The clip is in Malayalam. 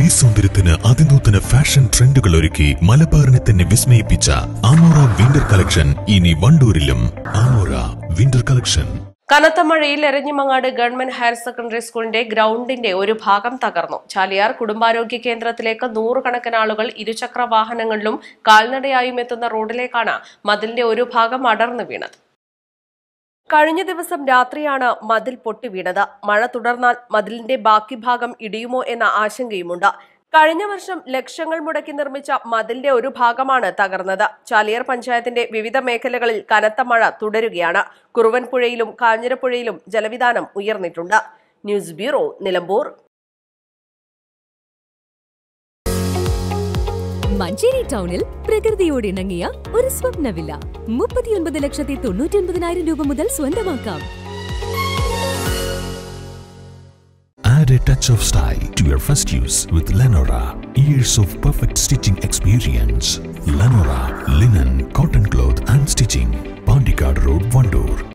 സൗന്ദര്യത്തിന് അതിനൂതന ഫാഷൻ ട്രെൻഡുകൾ ഒരുക്കി മലബാറിനെ തന്നെ വിസ്മയിപ്പിച്ച ആമോറ വിന്റർ കളക്ഷൻ ഇനി വണ്ടൂരിലും ആമോറ വിന്റർ കളക്ഷൻ കനത്ത മഴയിൽ എരഞ്ഞിമങ്ങാട് ഗവൺമെന്റ് ഹയർ സെക്കൻഡറി സ്കൂളിന്റെ ഗ്രൗണ്ടിന്റെ ഒരു ഭാഗം തകർന്നു ചാലിയാർ കുടുംബാരോഗ്യ കേന്ദ്രത്തിലേക്ക് നൂറുകണക്കിന് ആളുകൾ ഇരുചക്ര വാഹനങ്ങളിലും കാൽനടയായും എത്തുന്ന റോഡിലേക്കാണ് മതിലിന്റെ ഒരു ഭാഗം അടർന്നു വീണത് കഴിഞ്ഞ ദിവസം രാത്രിയാണ് മതിൽ പൊട്ടി വീണത് മഴ തുടർന്നാൽ മതിലിന്റെ ബാക്കി ഭാഗം ഇടിയുമോ എന്ന ആശങ്കയുമുണ്ട് കഴിഞ്ഞ വർഷം ലക്ഷങ്ങൾ മുടക്കി നിർമ്മിച്ച മതിലിന്റെ ഒരു ഭാഗമാണ് തകർന്നത് ചാലിയാർ പഞ്ചായത്തിന്റെ വിവിധ മേഖലകളിൽ കനത്ത മഴ തുടരുകയാണ് കുറുവൻപുഴയിലും കാഞ്ഞിരപ്പുഴയിലും ജലവിധാനം ഉയർന്നിട്ടുണ്ട് ന്യൂസ് ബ്യൂറോ നിലമ്പൂർ മഞ്ചേരി ടൗണിൽ പ്രകൃതിയോട് ഇണങ്ങിയ ഒരു സ്വപ്ന വില്ല മുപ്പത്തിയൊൻപത് ലക്ഷത്തി തൊണ്ണൂറ്റി ഒൻപതിനായിരം രൂപ മുതൽ സ്വന്തമാക്കാം Add a touch of style to your first use with Lenora. Years of perfect stitching experience. Lenora, linen, cotton cloth and